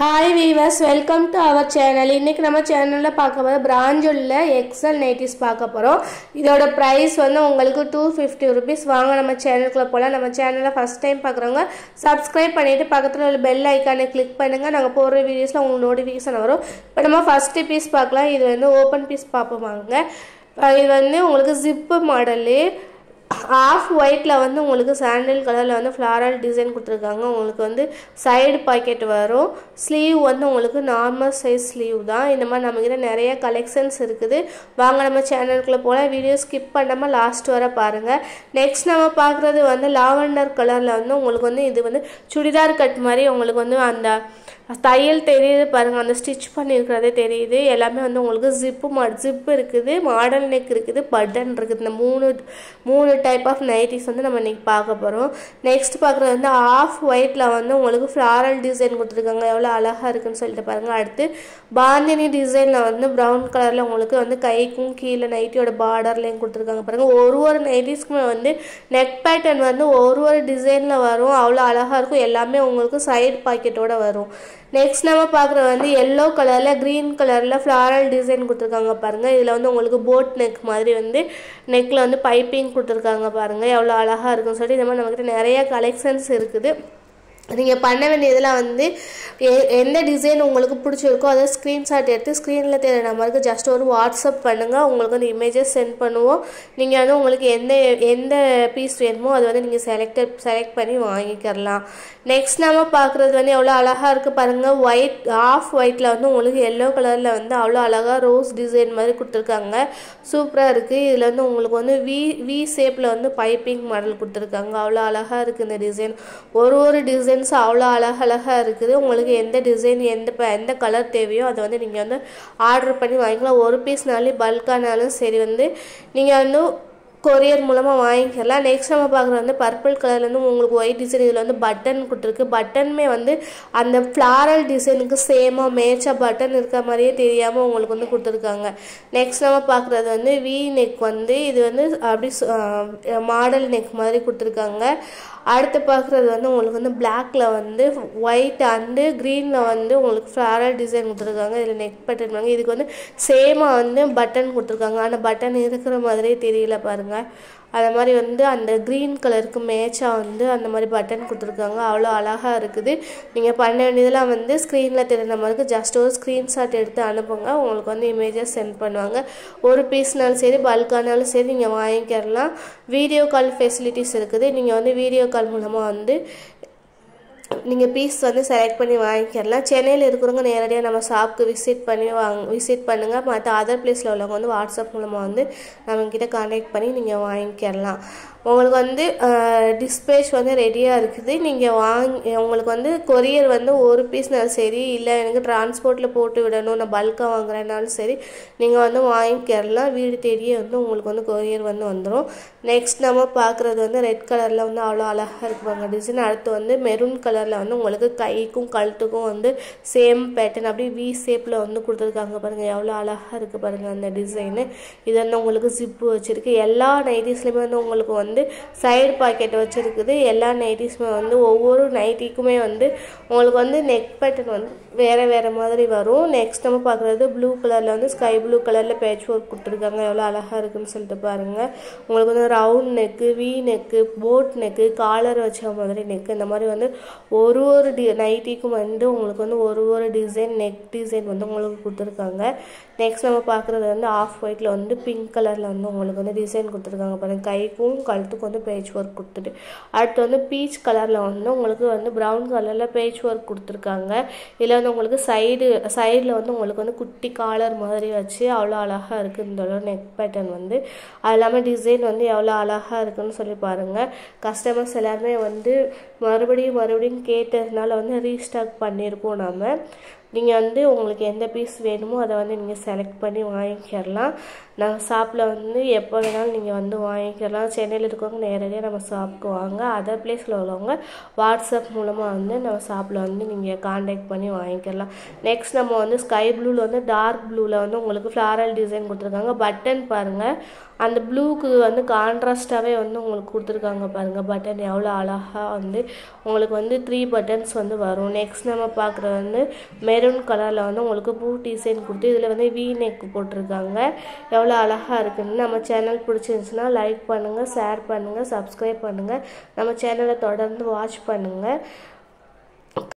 hi viewers welcome to our channel இன்றைக்கி நம்ம சேனலில் பார்க்க போகிற பிராஞ்சுள்ள எக்ஸல் நைட்டிஸ் பார்க்க போகிறோம் இதோட ப்ரைஸ் வந்து உங்களுக்கு டூ ஃபிஃப்டி ருபீஸ் வாங்க நம்ம சேனலுக்குள்ளே போகலாம் நம்ம சேனலை ஃபஸ்ட் டைம் பார்க்குறவங்க சப்ஸ்கிரைப் பண்ணிவிட்டு பக்கத்தில் உள்ள பெல் ஐக்கானை கிளிக் பண்ணுங்கள் நாங்கள் போடுற வீடியோஸில் உங்களுக்கு நோட்டிஃபிகேஷன் வரும் இப்போ நம்ம ஃபஸ்ட்டு பீஸ் பார்க்கலாம் இது வந்து ஓப்பன் பீஸ் பார்ப்போம் வாங்க இது வந்து உங்களுக்கு ஜிப்பு மாடலு ஆஃப் ஒயிட்டில் வந்து உங்களுக்கு சாண்டில் கலரில் வந்து ஃப்ளாரல் டிசைன் கொடுத்துருக்காங்க உங்களுக்கு வந்து சைடு பாக்கெட் வரும் ஸ்லீவ் வந்து உங்களுக்கு நார்மல் சைஸ் ஸ்லீவ் தான் இந்த மாதிரி நம்மக்கிட்ட நிறைய கலெக்ஷன்ஸ் இருக்குது வாங்க நம்ம சேனலுக்குள்ளே போகலாம் வீடியோ ஸ்கிப் பண்ணாமல் லாஸ்ட் வர பாருங்கள் நெக்ஸ்ட் நம்ம பார்க்குறது வந்து லாவெண்டர் கலரில் வந்து உங்களுக்கு வந்து இது வந்து சுடிதார் கட் மாதிரி உங்களுக்கு வந்து அந்த தையல் தெரியுது பாருங்கள் அந்த ஸ்டிச் பண்ணியிருக்கிறதே தெரியுது எல்லாமே வந்து உங்களுக்கு ஜிப்பு மா ஜிப் இருக்குது மாடல் நெக் இருக்குது பட்டன் இருக்குது இந்த மூணு மூணு டைப் ஆஃப் நைட்டிஸ் வந்து நம்ம இன்றைக்கி பார்க்க போகிறோம் நெக்ஸ்ட் பார்க்குறது வந்து ஆஃப் ஒயிட்டில் வந்து உங்களுக்கு ஃப்ளாரல் டிசைன் கொடுத்துருக்காங்க எவ்வளோ அழகாக இருக்குன்னு சொல்லிட்டு பாருங்கள் அடுத்து பாந்தினி டிசைனில் வந்து ப்ரௌன் கலரில் உங்களுக்கு வந்து கைக்கும் கீழே நைட்டியோட பார்டர்லேயும் கொடுத்துருக்காங்க பாருங்கள் ஒரு ஒரு நைட்டிஸ்க்குமே வந்து நெக் பேட்டர்ன் வந்து ஒரு ஒரு டிசைனில் வரும் அவ்வளோ அழகாக இருக்கும் எல்லாமே உங்களுக்கு சைடு பாக்கெட்டோட வரும் நெக்ஸ்ட் நம்ம பார்க்குறது வந்து எல்லோ கலரில் க்ரீன் கலரில் ஃப்ளாரல் டிசைன் கொடுத்துருக்காங்க பாருங்கள் இதில் வந்து உங்களுக்கு போட் நெக் மாதிரி வந்து நெக்கில் வந்து பைப்பிங் கொடுத்துருக்காங்க பாருங்கள் எவ்வளோ அழகாக இருக்குன்னு சொல்லி இந்த மாதிரி நம்மக்கிட்ட நிறைய கலெக்ஷன்ஸ் இருக்குது நீங்கள் பண்ண வேண்டியதெல்லாம் வந்து எந்த டிசைன் உங்களுக்கு பிடிச்சிருக்கோ அதை ஸ்க்ரீன்ஷாட் எடுத்து ஸ்க்ரீனில் தெரியுற நம்பருக்கு ஜஸ்ட் ஒரு வாட்ஸ்அப் பண்ணுங்கள் உங்களுக்கு வந்து இமேஜஸ் சென்ட் பண்ணுவோம் நீங்கள் வந்து உங்களுக்கு எந்த எந்த பீஸ் வேணுமோ அதை வந்து நீங்கள் செலக்டட் செலக்ட் பண்ணி வாங்கிக்கிறலாம் நெக்ஸ்ட் நம்ம பார்க்குறது வந்து எவ்வளோ அழகாக இருக்குது பாருங்கள் ஒயிட் ஆஃப் ஒயிட்டில் வந்து உங்களுக்கு எல்லோ கலரில் வந்து அவ்வளோ அழகாக ரோஸ் டிசைன் மாதிரி கொடுத்துருக்காங்க சூப்பராக இருக்குது இதில் வந்து உங்களுக்கு வந்து வி வி ஷேப்பில் வந்து பைப்பிங் மாடல் கொடுத்துருக்காங்க அவ்வளோ அழகாக இருக்குது இந்த டிசைன் ஒரு ஒரு டிசைன்ஸ் அவ்வளோ அழகழகாக இருக்குது உங்களுக்கு எந்த டிசைன் எந்த எந்த கலர் தேவையோ அதை வந்து நீங்கள் வந்து ஆர்டர் பண்ணி வாங்கிக்கலாம் ஒரு பீஸ்னாலும் பல்கானாலும் சரி வந்து நீங்கள் வந்து கொரியர் மூலமாக வாங்கிக்கலாம் நெக்ஸ்ட் நம்ம பார்க்குறது வந்து பர்பிள் கலரில் வந்து உங்களுக்கு ஒயிட் டிசைன் இதில் வந்து பட்டன் கொடுத்துருக்கு பட்டனுமே வந்து அந்த ஃப்ளாரல் டிசைனுக்கு சேமாக மேட்சாக பட்டன் இருக்க மாதிரியே தெரியாமல் உங்களுக்கு வந்து கொடுத்துருக்காங்க நெக்ஸ்ட் நம்ம பார்க்குறது வந்து வி நெக் வந்து இது வந்து அப்படி மாடல் நெக் மாதிரி கொடுத்துருக்காங்க அடுத்து பார்க்குறது வந்து உங்களுக்கு வந்து பிளாக்ல வந்து ஒயிட் அண்டு க்ரீனில் வந்து உங்களுக்கு ஃப்ளாரல் டிசைன் கொடுத்துருக்காங்க இதில் நெக் பட்டன் வாங்க இதுக்கு வந்து சேமாக வந்து பட்டன் கொடுத்துருக்காங்க ஆனால் பட்டன் இருக்கிற மாதிரியே தெரியல பாருங்கள் அது மாதிரி வந்து அந்த க்ரீன் கலருக்கு மேட்சாக வந்து அந்த மாதிரி பட்டன் கொடுத்துருக்காங்க அவ்வளோ அழகாக இருக்குது நீங்கள் பண்ண வேண்டியதெல்லாம் வந்து ஸ்க்ரீனில் தெரிந்த மாதிரி ஜஸ்ட் ஒரு ஸ்க்ரீன்ஷாட் எடுத்து அனுப்புங்க உங்களுக்கு வந்து இமேஜஸ் சென்ட் பண்ணுவாங்க ஒரு பீஸ்னாலும் சரி பல்கானாலும் சரி நீங்கள் வாங்கிக்கிறலாம் வீடியோ கால் ஃபெசிலிட்டிஸ் இருக்குது நீங்கள் வந்து வீடியோ கால் மூலமாக வந்து நீங்கள் பீஸ் வந்து செலக்ட் பண்ணி வாங்கிக்கலாம் சென்னையில் இருக்கிறவங்க நேரடியாக நம்ம ஷாப்புக்கு விசிட் பண்ணி வாங்க விசிட் பண்ணுங்கள் மற்ற அதர் பிளேஸில் உள்ளவங்க வந்து வாட்ஸ்அப் மூலமாக வந்து நம்மக்கிட்ட கான்டாக்ட் பண்ணி நீங்கள் வாங்கிக்கலாம் உங்களுக்கு வந்து டிஸ்பேச் வந்து ரெடியாக இருக்குது நீங்கள் வாங்கி உங்களுக்கு வந்து கொரியர் வந்து ஒரு பீஸ்னாலும் சரி இல்லை எனக்கு டிரான்ஸ்போர்ட்டில் போட்டு விடணும் நான் பல்காக வாங்குறேனாலும் சரி நீங்கள் வந்து வாங்கிக்கிறலாம் வீடு தேடியே வந்து உங்களுக்கு வந்து கொரியர் வந்து வந்துடும் நெக்ஸ்ட் நம்ம பார்க்குறது வந்து ரெட் கலரில் வந்து அவ்வளோ அழகாக இருக்குவாங்க டிசைன் அடுத்து வந்து மெரூன் கலரில் வந்து உங்களுக்கு கைக்கும் கழுத்துக்கும் வந்து சேம் பேட்டர்ன் அப்படியே வி ஷேப்பில் வந்து கொடுத்துருக்காங்க பாருங்கள் எவ்வளோ அழகாக இருக்குது பாருங்கள் அந்த டிசைனு இது வந்து உங்களுக்கு ஜிப்பு வச்சுருக்கு எல்லா நைட்டிஸ்லேயுமே வந்து உங்களுக்கு வந்து வந்து சைடு பாக்கெட் வச்சுருக்குது எல்லா நைட்டிஸுமே வந்து ஒவ்வொரு நைட்டிக்குமே வந்து உங்களுக்கு வந்து நெக் பேட்டர்ன் வந்து வேறு வேறு மாதிரி வரும் நெக்ஸ்ட் நம்ம பார்க்குறது ப்ளூ கலரில் வந்து ஸ்கை ப்ளூ கலரில் பேட்ச் ஒர்க் கொடுத்துருக்காங்க எவ்வளோ அழகாக இருக்குன்னு சொல்லிட்டு பாருங்கள் உங்களுக்கு வந்து round neck V neck boat neck collar வச்ச மாதிரி நெக்கு இந்த மாதிரி வந்து ஒரு ஒரு டி நைட்டிக்கும் வந்து உங்களுக்கு வந்து ஒரு ஒரு டிசைன் நெக் டிசைன் வந்து உங்களுக்கு கொடுத்துருக்காங்க நெக்ஸ்ட் நம்ம பார்க்குறது வந்து ஆஃப் ஒயிட்டில் வந்து பிங்க் கலரில் வந்து உங்களுக்கு வந்து டிசைன் கொடுத்துருக்காங்க பாருங்கள் கைக்கும் கழுத்துக்கு வந்து பேஜ் ஒர்க் கொடுத்துட்டு அடுத்து வந்து பீச் கலரில் வந்து உங்களுக்கு வந்து ப்ரௌன் கலரில் பேஜ் ஒர்க் கொடுத்துருக்காங்க இதில் வந்து உங்களுக்கு சைடு சைடில் வந்து உங்களுக்கு வந்து குட்டி காலர் மாதிரி வச்சு அவ்வளோ அழகாக இருக்குது இந்த நெக் பேட்டர்ன் வந்து அது இல்லாமல் டிசைன் வந்து எவ்வளோ அழகாக இருக்குன்னு சொல்லி பாருங்கள் கஸ்டமர்ஸ் எல்லாருமே வந்து மறுபடியும் மறுபடியும் கேட்டதுனால வந்து ரீஸ்டாக் பண்ணியிருக்கோம் நம்ம நீங்கள் வந்து உங்களுக்கு எந்த பீஸ் வேணுமோ அதை வந்து நீங்கள் செலக்ட் பண்ணி வாங்கிக்கிறலாம் நாங்கள் ஷாப்பில் வந்து எப்போ வேணாலும் நீங்கள் வந்து வாங்கிக்கலாம் சென்னையில் இருக்கவங்க நேரடியாக நம்ம ஷாப்புக்கு வாங்க அதர் பிளேஸில் உள்ளவங்க வாட்ஸ்அப் மூலமாக வந்து நம்ம ஷாப்பில் வந்து நீங்கள் காண்டாக்ட் பண்ணி வாங்கிக்கலாம் நெக்ஸ்ட் நம்ம வந்து ஸ்கை ப்ளூவில் வந்து டார்க் ப்ளூவில் வந்து உங்களுக்கு ஃப்ளாரல் டிசைன் கொடுத்துருக்காங்க பட்டன் பாருங்கள் அந்த ப்ளூக்கு வந்து கான்ட்ராஸ்டாகவே வந்து உங்களுக்கு கொடுத்துருக்காங்க பாருங்கள் பட்டன் எவ்வளோ அழகாக வந்து உங்களுக்கு வந்து த்ரீ பட்டன்ஸ் வந்து வரும் நெக்ஸ்ட் நம்ம பார்க்குறது வந்து மெரூன் கலரில் வந்து உங்களுக்கு பூ டிசைன் கொடுத்து இதில் வந்து வி நெக் போட்டிருக்காங்க எவ்வளோ அழகாக இருக்குன்னு நம்ம சேனல் பிடிச்சிருந்துச்சுன்னா லைக் பண்ணுங்கள் ஷேர் பண்ணுங்கள் சப்ஸ்கிரைப் பண்ணுங்கள் நம்ம சேனலை தொடர்ந்து வாட்ச் பண்ணுங்கள்